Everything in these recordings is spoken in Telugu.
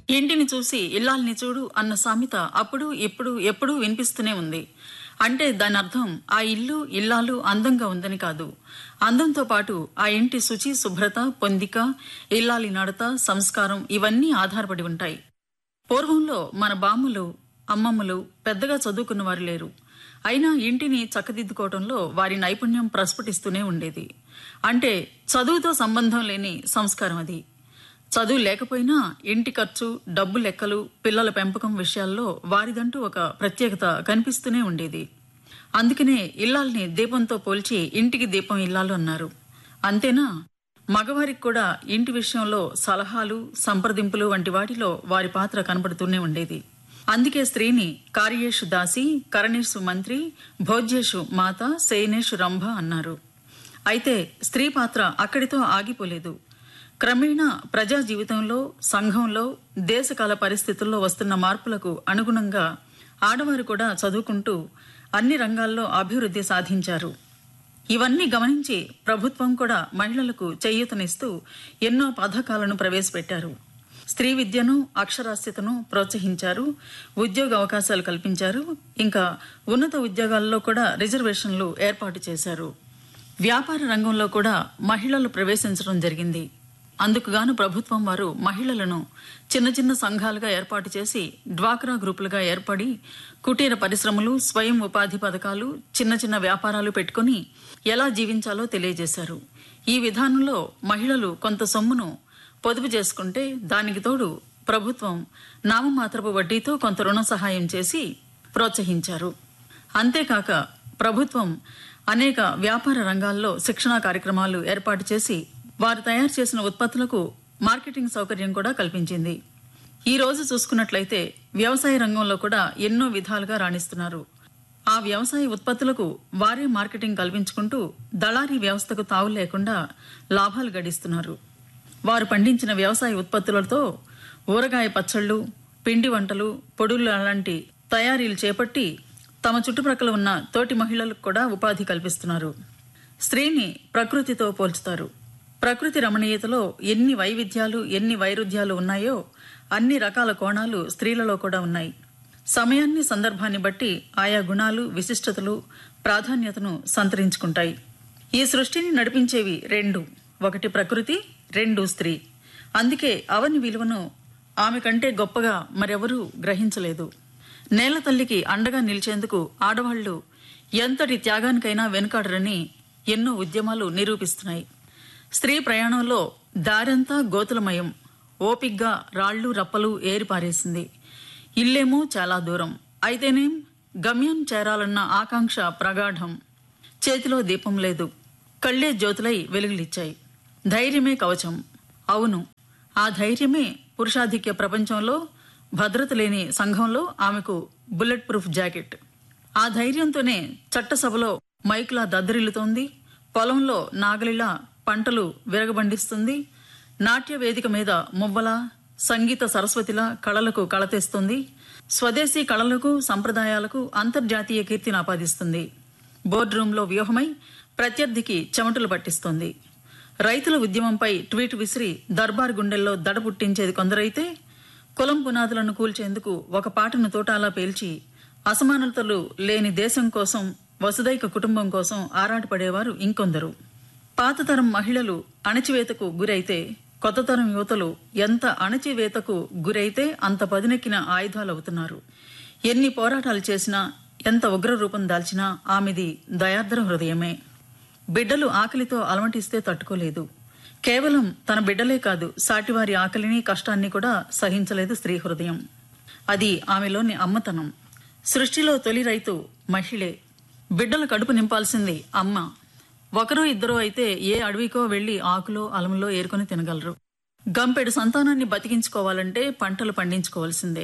ఇంటిని చూసి ఇల్లాల్ని చూడు అన్న సామెత అప్పుడు ఇప్పుడు ఎప్పుడూ వినిపిస్తూనే ఉంది అంటే దాని అర్థం ఆ ఇల్లు ఇల్లాలు అందంగా ఉందని కాదు అందంతో పాటు ఆ ఇంటి శుచి శుభ్రత పొందిక ఇల్లాలి నడత సంస్కారం ఇవన్నీ ఆధారపడి ఉంటాయి పూర్వంలో మన బామ్మలు అమ్మమ్మలు పెద్దగా చదువుకున్న వారు లేరు అయినా ఇంటిని చక్కదిద్దుకోవడంలో వారి నైపుణ్యం ప్రస్ఫుటిస్తూనే ఉండేది అంటే చదువుతో సంబంధం లేని సంస్కారం అది చదువు లేకపోయినా ఇంటి ఖర్చు డబ్బు లెక్కలు పిల్లల పెంపకం విషయాల్లో వారిదంటూ ఒక ప్రత్యేకత కనిపిస్తూనే ఉండేది అందుకనే ఇల్లాల్ని దీపంతో పోల్చి ఇంటికి దీపం ఇల్లాలు అన్నారు అంతేనా మగవారికి కూడా ఇంటి విషయంలో సలహాలు సంప్రదింపులు వంటి వాటిలో వారి పాత్ర కనబడుతూనే ఉండేది అందుకే స్త్రీని కార్యేషు దాసి కరణేషు మంత్రి భోజ్యేషు మాత సేనేషు రంభ అన్నారు అయితే స్త్రీ పాత్ర అక్కడితో ఆగిపోలేదు క్రమేణా ప్రజా జీవితంలో సంఘంలో దేశకాల పరిస్థితుల్లో వస్తున్న మార్పులకు అనుగుణంగా ఆడవారు కూడా చదువుకుంటూ అన్ని రంగాల్లో అభివృద్ధి సాధించారు ఇవన్నీ గమనించి ప్రభుత్వం కూడా మహిళలకు చేయూతనిస్తూ ఎన్నో పథకాలను ప్రవేశపెట్టారు స్త్రీ విద్యను అక్షరాస్యతను ప్రోత్సహించారు ఉద్యోగ అవకాశాలు కల్పించారు ఇంకా ఉన్నత ఉద్యోగాల్లో కూడా రిజర్వేషన్లు ఏర్పాటు చేశారు వ్యాపార రంగంలో కూడా మహిళలు ప్రవేశించడం జరిగింది అందుకుగాను ప్రభుత్వం వారు మహిళలను చిన్న చిన్న సంఘాలుగా ఏర్పాటు చేసి డ్వాక్రా గ్రూపులుగా ఏర్పడి కుటీర పరిశ్రమలు స్వయం ఉపాధి పథకాలు చిన్న చిన్న వ్యాపారాలు పెట్టుకుని ఎలా జీవించాలో తెలియజేశారు ఈ విధానంలో మహిళలు కొంత సొమ్మును పొదుపు చేసుకుంటే దానికి తోడు ప్రభుత్వం నామమాత్రపు వడ్డీతో కొంత రుణ సహాయం చేసి ప్రోత్సహించారు అంతేకాక ప్రభుత్వం అనేక వ్యాపార రంగాల్లో శిక్షణా కార్యక్రమాలు ఏర్పాటు చేసి వారు తయారు చేసిన ఉత్పత్తులకు మార్కెటింగ్ సౌకర్యం కూడా కల్పించింది ఈ రోజు చూసుకున్నట్లయితే వ్యవసాయ రంగంలో కూడా ఎన్నో విధాలుగా రాణిస్తున్నారు ఆ వ్యవసాయ ఉత్పత్తులకు వారే మార్కెటింగ్ కల్పించుకుంటూ దళారీ వ్యవస్థకు తావు లేకుండా లాభాలు గడిస్తున్నారు వారు పండించిన వ్యవసాయ ఉత్పత్తులతో ఊరగాయ పచ్చళ్ళు పిండి వంటలు పొడులు లాంటి తయారీలు చేపట్టి తమ చుట్టుప్రక్కల ఉన్న తోటి మహిళలకు కూడా ఉపాధి కల్పిస్తున్నారు స్త్రీని ప్రకృతితో పోల్చుతారు ప్రకృతి రమణీయతలో ఎన్ని వైవిధ్యాలు ఎన్ని వైరుధ్యాలు ఉన్నాయో అన్ని రకాల కోణాలు స్త్రీలలో కూడా ఉన్నాయి సమయాన్ని సందర్భాన్ని బట్టి ఆయా గుణాలు విశిష్టతలు ప్రాధాన్యతను సంతరించుకుంటాయి ఈ సృష్టిని నడిపించేవి రెండు ఒకటి ప్రకృతి రెండు స్త్రీ అందుకే అవని విలువను ఆమె కంటే గొప్పగా మరెవరూ గ్రహించలేదు నేల తల్లికి అండగా నిలిచేందుకు ఆడవాళ్లు ఎంతటి త్యాగానికైనా వెనుకాడరని ఎన్నో ఉద్యమాలు నిరూపిస్తున్నాయి స్త్రీ ప్రయాణంలో దారంతా గోతులమయం ఓపిగ్గా రాళ్లు రప్పలు ఏరిపారేసింది ఇల్లేమో చాలా దూరం అయితేనేం గమ్యం చేరాలన్న ఆకాంక్ష ప్రగాఢం చేతిలో దీపం లేదు కళ్ళే జ్యోతులై వెలుగులిచ్చాయి ధైర్యమే కవచం అవును ఆ ధైర్యమే పురుషాధిక్య ప్రపంచంలో భద్రత లేని సంఘంలో ఆమెకు బుల్లెట్ ప్రూఫ్ జాకెట్ ఆ ధైర్యంతోనే చట్టసభలో మైకులా దద్దరిల్లుతోంది పొలంలో నాగలిలా పంటలు విరగబండిస్తుంది నాట్య వేదిక మీద మువ్వల సంగీత సరస్వతిలా కళలకు కళతెస్తుంది స్వదేశీ కళలకు సంప్రదాయాలకు అంతర్జాతీయ కీర్తిని ఆపాదిస్తుంది బోర్డు రూంలో వ్యూహమై ప్రత్యర్థికి చెమటలు పట్టిస్తోంది రైతుల ఉద్యమంపై ట్వీట్ విసిరి దర్బార్ గుండెల్లో దడ పుట్టించేది కొందరైతే కులం పునాదులను కూల్చేందుకు ఒక పాటను తోటాలా పేల్చి అసమానతలు లేని దేశం కోసం వసుదైక కుటుంబం కోసం ఆరాటపడేవారు ఇంకొందరు పాతతరం మహిళలు అణచివేతకు గురైతే కొత్త తరం యువతలు ఎంత అణచివేతకు గురైతే అంత పదునెక్కిన ఆయుధాలవుతున్నారు ఎన్ని పోరాటాలు చేసినా ఎంత ఉగ్ర రూపం దాల్చినా ఆమెది దయార్ద్ర హృదయమే బిడ్డలు ఆకలితో అలమటిస్తే తట్టుకోలేదు కేవలం తన బిడ్డలే కాదు సాటివారి ఆకలిని కష్టాన్ని కూడా సహించలేదు స్త్రీ హృదయం అది ఆమెలోని అమ్మతనం సృష్టిలో తొలి రైతు మహిళే బిడ్డల కడుపు నింపాల్సింది అమ్మ ఒకరు ఇద్దరు అయితే ఏ అడవికో వెళ్లి ఆకులో అలంలో ఏరుకొని తినగలరు గంపెడు సంతానాన్ని బతికించుకోవాలంటే పంటలు పండించుకోవాల్సిందే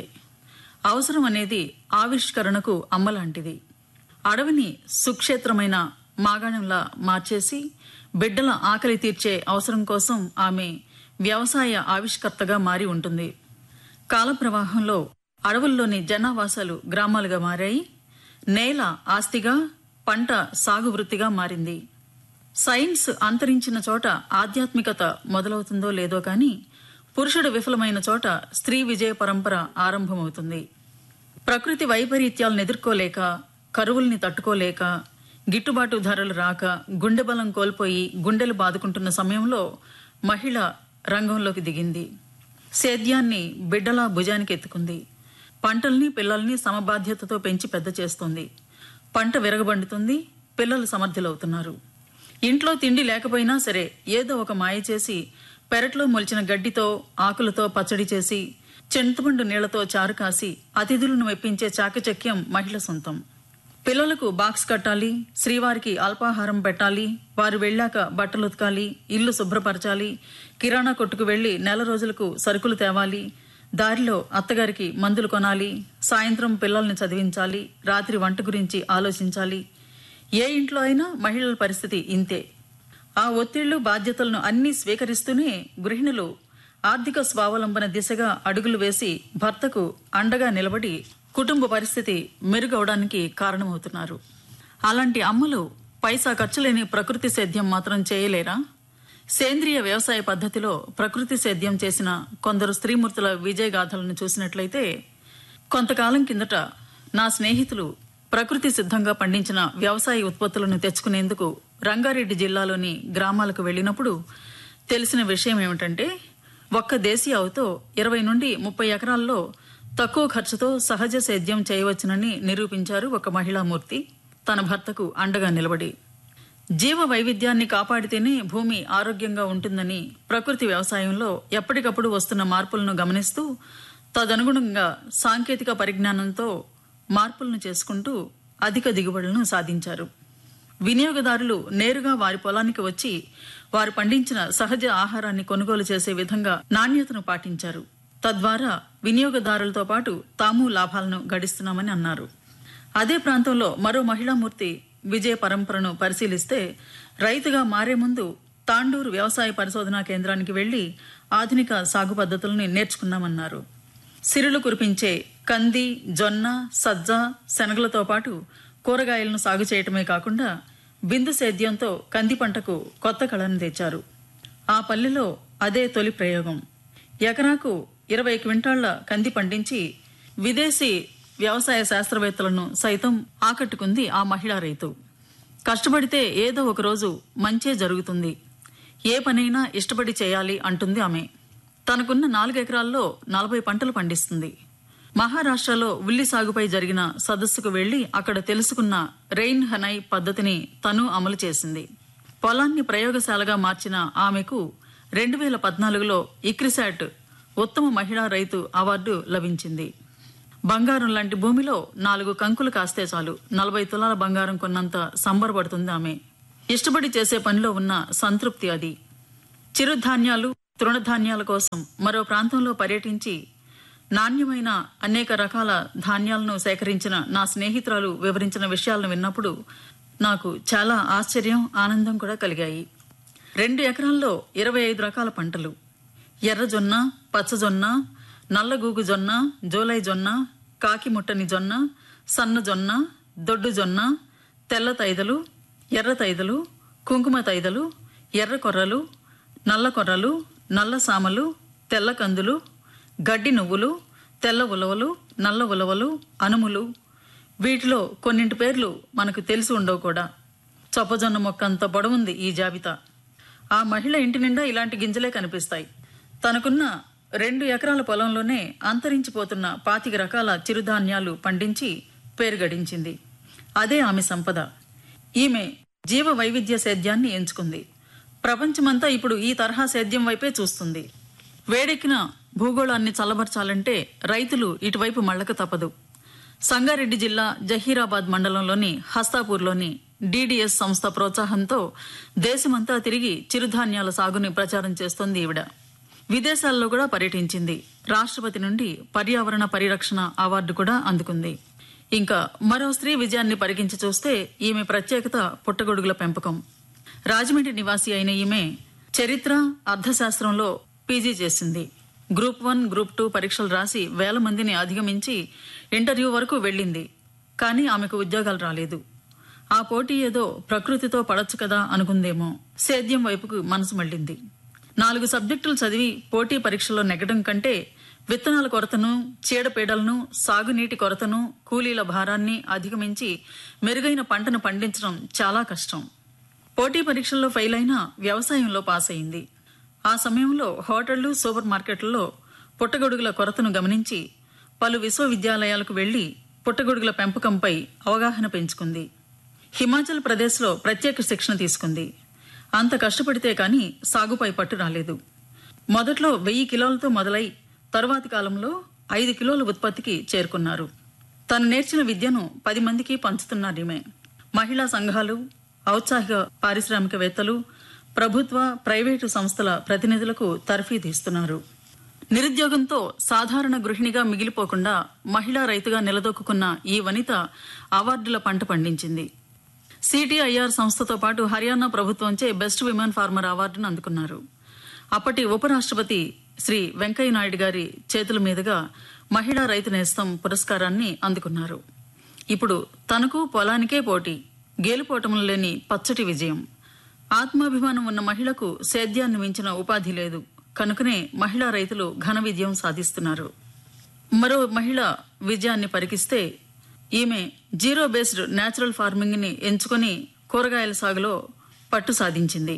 అవసరం అనేది ఆవిష్కరణకు అమ్మలాంటిది అడవిని సుక్షేత్రమైన మాగాణంలా మార్చేసి బిడ్డల ఆకలి తీర్చే అవసరం కోసం ఆమె వ్యవసాయ ఆవిష్కర్తగా మారి ఉంటుంది కాలప్రవాహంలో అడవుల్లోని జనావాసాలు గ్రామాలుగా మారాయి నేల ఆస్తిగా పంట సాగు వృత్తిగా మారింది సైన్స్ అంతరించిన చోట ఆధ్యాత్మికత మొదలవుతుందో లేదో కానీ పురుషుడు విఫలమైన చోట స్త్రీ విజయ పరంపర ఆరంభమవుతుంది ప్రకృతి వైపరీత్యాలను ఎదుర్కోలేక కరువుల్ని తట్టుకోలేక గిట్టుబాటు ధరలు రాక గుండె బలం కోల్పోయి గుండెలు బాదుకుంటున్న సమయంలో మహిళ రంగంలోకి దిగింది సేద్యాన్ని బిడ్డలా భుజానికి ఎత్తుకుంది పంటల్ని పిల్లల్ని సమబాధ్యతతో పెంచి పెద్ద చేస్తుంది పంట విరగబండుతుంది పిల్లలు సమర్థులవుతున్నారు ఇంట్లో తిండి లేకపోయినా సరే ఏదో ఒక మాయ చేసి పెరట్లో మొలిచిన గడ్డితో ఆకులతో పచ్చడి చేసి చింతపండు నీళ్లతో చారు కాసి అతిథులను మెప్పించే చాకచక్యం మహిళ సొంతం పిల్లలకు బాక్స్ కట్టాలి శ్రీవారికి అల్పాహారం పెట్టాలి వారు వెళ్ళాక బట్టలు ఉతకాలి ఇల్లు శుభ్రపరచాలి కిరాణా కొట్టుకు వెళ్లి నెల రోజులకు సరుకులు తేవాలి దారిలో అత్తగారికి మందులు కొనాలి సాయంత్రం పిల్లల్ని చదివించాలి రాత్రి వంట గురించి ఆలోచించాలి ఏ ఇంట్లో అయినా మహిళల పరిస్థితి ఇంతే ఆ ఒత్తిళ్లు బాధ్యతలను అన్నీ స్వీకరిస్తూనే గృహిణులు ఆర్థిక స్వావలంబన దిశగా అడుగులు వేసి భర్తకు అండగా నిలబడి కుటుంబ పరిస్థితి మెరుగవడానికి కారణమవుతున్నారు అలాంటి అమ్మలు పైసా ఖర్చులేని ప్రకృతి సేద్యం మాత్రం చేయలేరా సేంద్రియ వ్యవసాయ పద్ధతిలో ప్రకృతి సేద్యం చేసిన కొందరు స్త్రీమూర్తుల విజయగాథలను చూసినట్లయితే కొంతకాలం కిందట నా స్నేహితులు ప్రకృతి సిద్ధంగా పండించిన వ్యవసాయ ఉత్పత్తులను తెచ్చుకునేందుకు రంగారెడ్డి జిల్లాలోని గ్రామాలకు వెళ్ళినప్పుడు తెలిసిన విషయం ఏమిటంటే ఒక్క దేశీ ఆవుతో ఇరవై నుండి ముప్పై ఎకరాల్లో తక్కువ ఖర్చుతో సహజ సేద్యం చేయవచ్చునని నిరూపించారు ఒక మహిళామూర్తి తన భర్తకు అండగా నిలబడి జీవ వైవిధ్యాన్ని కాపాడితేనే భూమి ఆరోగ్యంగా ఉంటుందని ప్రకృతి వ్యవసాయంలో ఎప్పటికప్పుడు వస్తున్న మార్పులను గమనిస్తూ తదనుగుణంగా సాంకేతిక పరిజ్ఞానంతో మార్పులను చేసుకుంటూ అధిక దిగుబడులను సాధించారు వినియోగదారులు నేరుగా వారి పొలానికి వచ్చి వారు పండించిన సహజ ఆహారాన్ని కొనుగోలు చేసే విధంగా నాణ్యతను పాటించారు తద్వారా వినియోగదారులతో పాటు తాము లాభాలను గడిస్తున్నామని అన్నారు అదే ప్రాంతంలో మరో మహిళామూర్తి విజయ పరంపరను పరిశీలిస్తే రైతుగా మారే ముందు తాండూరు వ్యవసాయ పరిశోధనా కేంద్రానికి వెళ్లి ఆధునిక సాగు పద్ధతులను నేర్చుకున్నామన్నారు సిరులు కురిపించే కంది జొన్న సజ్జ శనగలతో పాటు కూరగాయలను సాగు చేయటమే కాకుండా బిందు సేద్యంతో కంది పంటకు కొత్త కళను తెచ్చారు ఆ పల్లెలో అదే తొలి ప్రయోగం ఎకరాకు ఇరవై క్వింటాళ్ల కంది పండించి విదేశీ వ్యవసాయ శాస్త్రవేత్తలను సైతం ఆకట్టుకుంది ఆ మహిళా రైతు కష్టపడితే ఏదో ఒక రోజు మంచే జరుగుతుంది ఏ పనైనా ఇష్టపడి చేయాలి అంటుంది ఆమె తనకున్న నాలుగెకరాల్లో నలభై పంటలు పండిస్తుంది మహారాష్ట్రలో ఉల్లి సాగుపై జరిగిన సదస్సుకు వెళ్లి అక్కడ తెలుసుకున్న రెయిన్ హనై పద్ధతిని తను అమలు చేసింది పొలాన్ని ప్రయోగశాలగా మార్చిన ఆమెకు రెండు వేల పద్నాలుగులో ఇక్రిసాట్ ఉత్తమ మహిళా రైతు అవార్డు లభించింది బంగారం లాంటి భూమిలో నాలుగు కంకులు కాస్తే చాలు నలభై తులాల బంగారం కొన్నంత సంబరపడుతుంది ఆమె ఇష్టపడి చేసే పనిలో ఉన్న సంతృప్తి అది చిరుధాన్యాలు తృణధాన్యాల కోసం మరో ప్రాంతంలో పర్యటించి నాణ్యమైన అనేక రకాల ధాన్యాలను సేకరించిన నా స్నేహితురాలు వివరించిన విషయాలను విన్నప్పుడు నాకు చాలా ఆశ్చర్యం ఆనందం కూడా కలిగాయి రెండు ఎకరాల్లో ఇరవై ఐదు రకాల పంటలు ఎర్రజొన్న పచ్చజొన్న నల్లగూగు జొన్న జోలై జొన్న కాకి ముట్టని జొన్న సన్న జొన్న దొడ్డు జొన్న తెల్ల తైదలు ఎర్ర తైదలు కుంకుమ తైదలు ఎర్ర కొర్రలు నల్ల కొర్రలు నల్ల సామలు తెల్ల కందులు గడ్డి నువ్వులు తెల్ల ఉలవలు నల్ల ఉలవలు అనుములు వీటిలో కొన్నింటి పేర్లు మనకు తెలిసి ఉండవు కూడా చొప్పజొన్న మొక్క అంత పొడవుంది ఈ జాబితా ఆ మహిళ ఇంటి నిండా ఇలాంటి గింజలే కనిపిస్తాయి తనకున్న రెండు ఎకరాల పొలంలోనే అంతరించిపోతున్న పాతిక రకాల చిరుధాన్యాలు పండించి పేరు గడించింది అదే ఆమె సంపద ఈమె జీవ వైవిధ్య సేద్యాన్ని ఎంచుకుంది ప్రపంచమంతా ఇప్పుడు ఈ తరహా సేద్యం వైపే చూస్తుంది వేడెక్కిన భూగోళాన్ని చల్లబరచాలంటే రైతులు ఇటువైపు మళ్ళక తప్పదు సంగారెడ్డి జిల్లా జహీరాబాద్ మండలంలోని హస్తాపూర్లోని డీడీఎస్ సంస్థ ప్రోత్సాహంతో దేశమంతా తిరిగి చిరుధాన్యాల సాగుని ప్రచారం చేస్తోంది ఈవిడ విదేశాల్లో కూడా పర్యటించింది రాష్ట్రపతి నుండి పర్యావరణ పరిరక్షణ అవార్డు కూడా అందుకుంది ఇంకా మరో స్త్రీ విజయాన్ని పరిగించి చూస్తే ఈమె ప్రత్యేకత పుట్టగొడుగుల పెంపకం రాజమండ్రి నివాసి అయిన ఈమె చరిత్ర అర్థశాస్త్రంలో పీజీ చేసింది గ్రూప్ వన్ గ్రూప్ టూ పరీక్షలు రాసి వేల మందిని అధిగమించి ఇంటర్వ్యూ వరకు వెళ్ళింది కానీ ఆమెకు ఉద్యోగాలు రాలేదు ఆ పోటీ ఏదో ప్రకృతితో పడచ్చు కదా అనుకుందేమో సేద్యం వైపుకు మనసు మళ్ళింది నాలుగు సబ్జెక్టులు చదివి పోటీ పరీక్షల్లో నెగ్గడం కంటే విత్తనాల కొరతను చీడపీడలను సాగునీటి కొరతను కూలీల భారాన్ని అధిగమించి మెరుగైన పంటను పండించడం చాలా కష్టం పోటీ పరీక్షల్లో ఫెయిల్ అయినా వ్యవసాయంలో పాస్ అయింది ఆ సమయంలో హోటళ్లు సూపర్ మార్కెట్లలో పుట్టగొడుగుల కొరతను గమనించి పలు విశ్వవిద్యాలయాలకు వెళ్లి పుట్టగొడుగుల పెంపకంపై అవగాహన పెంచుకుంది హిమాచల్ ప్రదేశ్లో ప్రత్యేక శిక్షణ తీసుకుంది అంత కష్టపడితే కాని సాగుపై పట్టు రాలేదు మొదట్లో వెయ్యి కిలోలతో మొదలై తరువాతి కాలంలో ఐదు కిలోల ఉత్పత్తికి చేరుకున్నారు తను నేర్చిన విద్యను పది మందికి పంచుతున్నారీమే మహిళా సంఘాలు ఔత్సాహిక పారిశ్రామికవేత్తలు ప్రభుత్వ ప్రైవేటు సంస్థల ప్రతినిధులకు తర్ఫీదిస్తున్నారు నిరుద్యోగంతో సాధారణ గృహిణిగా మిగిలిపోకుండా మహిళా రైతుగా నిలదొక్కున్న ఈ వనిత అవార్డుల పంట పండించింది సిటిఐఆర్ సంస్థతో పాటు హర్యానా ప్రభుత్వంచే బెస్ట్ విమెన్ ఫార్మర్ అవార్డును అందుకున్నారు అప్పటి ఉపరాష్ట్రపతి శ్రీ వెంకయ్యనాయుడు గారి చేతుల మీదుగా మహిళా రైతు నేస్తం పురస్కారాన్ని అందుకున్నారు ఇప్పుడు తనకు పొలానికే పోటీ గేలుపోటములు లేని పచ్చటి విజయం ఆత్మాభిమానం ఉన్న మహిళకు సేద్యాన్ని మించిన ఉపాధి లేదు కనుకనే మహిళా రైతులు ఘన విజయం సాధిస్తున్నారు మరో మహిళ విజయాన్ని పరికిస్తే ఈమె జీరో బేస్డ్ న్యాచురల్ ఫార్మింగ్ ని ఎంచుకొని కూరగాయల సాగులో పట్టు సాధించింది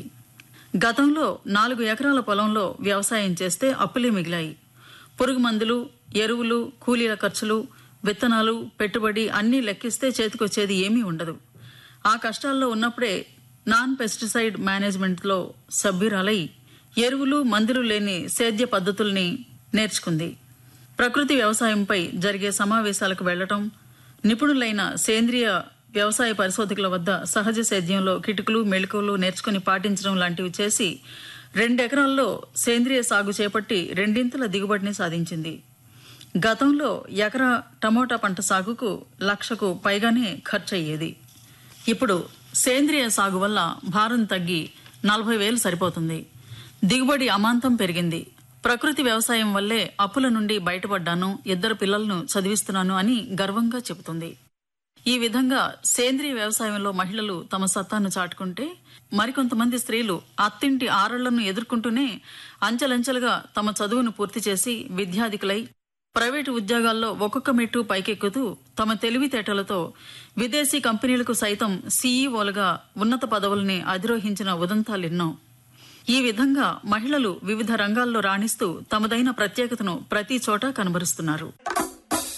గతంలో నాలుగు ఎకరాల పొలంలో వ్యవసాయం చేస్తే అప్పులే మిగిలాయి పురుగు మందులు ఎరువులు కూలీల ఖర్చులు విత్తనాలు పెట్టుబడి అన్నీ లెక్కిస్తే చేతికొచ్చేది ఏమీ ఉండదు ఆ కష్టాల్లో ఉన్నప్పుడే నాన్ పెస్టిసైడ్ మేనేజ్మెంట్లో సభ్యురాలై ఎరువులు మందులు లేని సేద్య పద్ధతుల్ని నేర్చుకుంది ప్రకృతి వ్యవసాయంపై జరిగే సమావేశాలకు వెళ్లటం నిపుణులైన సేంద్రియ వ్యవసాయ పరిశోధకుల వద్ద సహజ సేద్యంలో కిటుకులు మెళుకువలు నేర్చుకుని పాటించడం లాంటివి చేసి రెండెకరాల్లో సేంద్రియ సాగు చేపట్టి రెండింతల దిగుబడిని సాధించింది గతంలో ఎకరా టమోటా పంట సాగుకు లక్షకు పైగానే ఖర్చయ్యేది ఇప్పుడు సేంద్రియ సాగు వల్ల భారం తగ్గి నలభై వేలు సరిపోతుంది దిగుబడి అమాంతం పెరిగింది ప్రకృతి వ్యవసాయం వల్లే అప్పుల నుండి బయటపడ్డాను ఇద్దరు పిల్లలను చదివిస్తున్నాను అని గర్వంగా చెబుతుంది ఈ విధంగా సేంద్రియ వ్యవసాయంలో మహిళలు తమ సత్తాను చాటుకుంటే మరికొంతమంది స్త్రీలు అత్తింటి ఆరళ్లను ఎదుర్కొంటూనే అంచెలంచెలుగా తమ చదువును పూర్తి చేసి విద్యాధికులై ప్రైవేటు ఉద్యోగాల్లో ఒక్కొక్క మెట్టు పైకెక్కుతూ తమ తెలివితేటలతో విదేశీ కంపెనీలకు సైతం సీఈఓలుగా ఉన్నత పదవుల్ని అధిరోహించిన ఉదంతాలెన్నో ఈ విధంగా మహిళలు వివిధ రంగాల్లో రాణిస్తూ తమదైన ప్రత్యేకతను ప్రతి చోట కనబరుస్తున్నారు